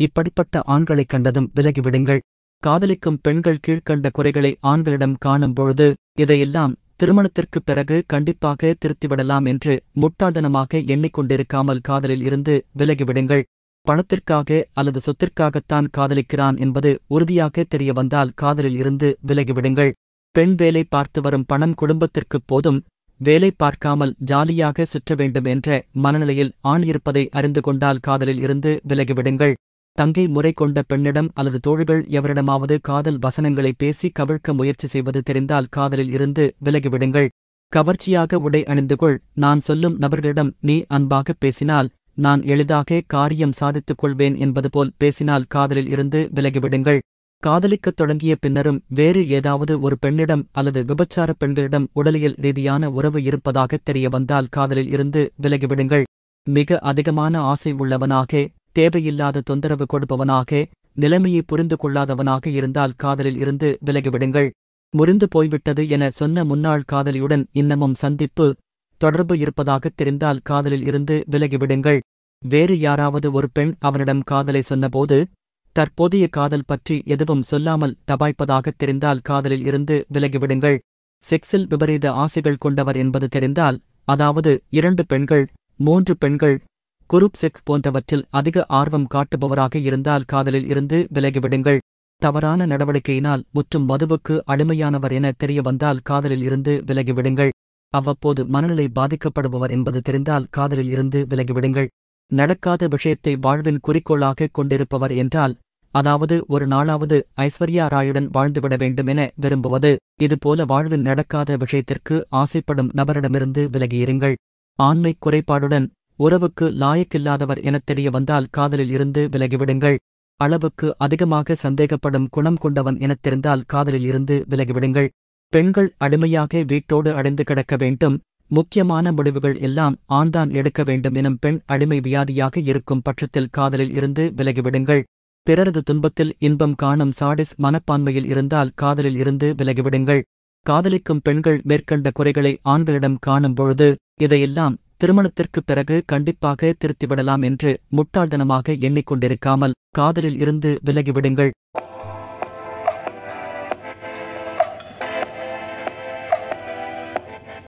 இப்படிப்பட்ட ஆண்களைக் கண்டதும் விலகிவிடுங்கள் காதலிக்கும் பெண்கள் கீழ்க்கண்ட குறைகளை ஆண்களிடம் காணும் பொழுது இதையெல்லாம் திருமணத்திற்குப் பிறகு கண்டிப்பாக திருத்திவிடலாம் என்று முட்டாள்தனமாக எண்ணிக்கொண்டிருக்காமல் காதலில் இருந்து விலகிவிடுங்கள் பணத்திற்காக அல்லது சொத்திற்காகத்தான் காதலிக்கிறான் என்பது உறுதியாக தெரிய வந்தால் காதலில் இருந்து விலகிவிடுங்கள் பெண் வேலை பார்த்து வரும் பணம் குடும்பத்திற்குப் போதும் வேலை பார்க்காமல் ஜாலியாக சுற்ற வேண்டும் என்ற மனநிலையில் ஆண் இருப்பதை அறிந்து கொண்டால் காதலில் இருந்து விலகிவிடுங்கள் தங்கை முறை கொண்ட பெண்ணிடம் அல்லது தோழிகள் எவரிடமாவது காதல் வசனங்களை பேசி கவிழ்க்க முயற்சி செய்வது தெரிந்தால் காதலில் இருந்து விலகிவிடுங்கள் கவர்ச்சியாக உடை அணிந்து கொள் நான் சொல்லும் நபர்களிடம் நீ அன்பாகப் பேசினால் நான் எளிதாக காரியம் சாதித்துக் கொள்வேன் என்பது போல் பேசினால் காதலில் இருந்து விலகிவிடுங்கள் காதலிக்கத் தொடங்கிய பின்னரும் வேறு ஏதாவது ஒரு பெண்ணிடம் அல்லது விபச்சார பெண்களிடம் உடலியல் ரீதியான உறவு இருப்பதாகத் தெரிய வந்தால் காதலில் இருந்து விலகிவிடுங்கள் மிக அதிகமான ஆசை உள்ளவனாக தேவையில்லாத தொந்தரவு கொடுப்பவனாக நிலைமையை புரிந்து கொள்ளாதவனாக இருந்தால் காதலில் இருந்து விலகிவிடுங்கள் முறிந்து போய்விட்டது என சொன்ன முன்னாள் காதலியுடன் இன்னமும் சந்திப்பு தொடர்பு இருப்பதாகத் தெரிந்தால் காதலில் இருந்து விலகிவிடுங்கள் வேறு யாராவது ஒரு பெண் அவனிடம் காதலை சொன்னபோது தற்போதைய காதல் பற்றி எதுவும் சொல்லாமல் டபாய்ப்பதாகத் தெரிந்தால் காதலில் இருந்து விலகிவிடுங்கள் செக்ஸில் விபரீத ஆசைகள் கொண்டவர் என்பது தெரிந்தால் அதாவது இரண்டு பெண்கள் மூன்று பெண்கள் குரூப் செக்ஸ் போன்றவற்றில் அதிக ஆர்வம் காட்டுபவராக இருந்தால் காதலில் இருந்து விலகிவிடுங்கள் தவறான நடவடிக்கையினால் முற்றும் மதுவுக்கு அடிமையானவர் என தெரிய வந்தால் காதலில் இருந்து விலகிவிடுங்கள் அவ்வப்போது மனநிலை பாதிக்கப்படுபவர் என்பது தெரிந்தால் காதலில் இருந்து விலகிவிடுங்கள் நடக்காத விஷயத்தை வாழ்வின் குறிக்கோளாகக் கொண்டிருப்பவர் என்றால் அதாவது ஒரு நாளாவது ஐஸ்வர்யா ராயுடன் வாழ்ந்துவிட வேண்டும் என விரும்புவது இதுபோல வாழ்வில் நடக்காத விஷயத்திற்கு ஆசைப்படும் நபரிடமிருந்து விலகியிருங்கள் ஆண்மை குறைபாடுடன் உறவுக்கு லாயக்கில்லாதவர் எனத் தெரிய வந்தால் காதலில் இருந்து விலகிவிடுங்கள் அளவுக்கு அதிகமாக சந்தேகப்படும் குணம் கொண்டவன் எனத் தெரிந்தால் காதலில் இருந்து விலகிவிடுங்கள் பெண்கள் அடிமையாக வீட்டோடு அடைந்து கிடக்க வேண்டும் முக்கியமான முடிவுகள் எல்லாம் ஆண்தான் எடுக்க வேண்டும் எனும் பெண் அடிமை வியாதியாக இருக்கும் பட்சத்தில் காதலில் இருந்து விலகிவிடுங்கள் பிறரது துன்பத்தில் இன்பம் காணும் சாடிஸ் மனப்பான்மையில் இருந்தால் காதலில் இருந்து விலகிவிடுங்கள் காதலிக்கும் பெண்கள் மேற்கண்ட குறைகளை ஆண்களிடம் காணும் பொழுது இதையெல்லாம் திருமணத்திற்குப் பிறகு கண்டிப்பாக திருத்திவிடலாம் என்று முட்டாள்தனமாக எண்ணிக்கொண்டிருக்காமல் காதலில் இருந்து விலகிவிடுங்கள்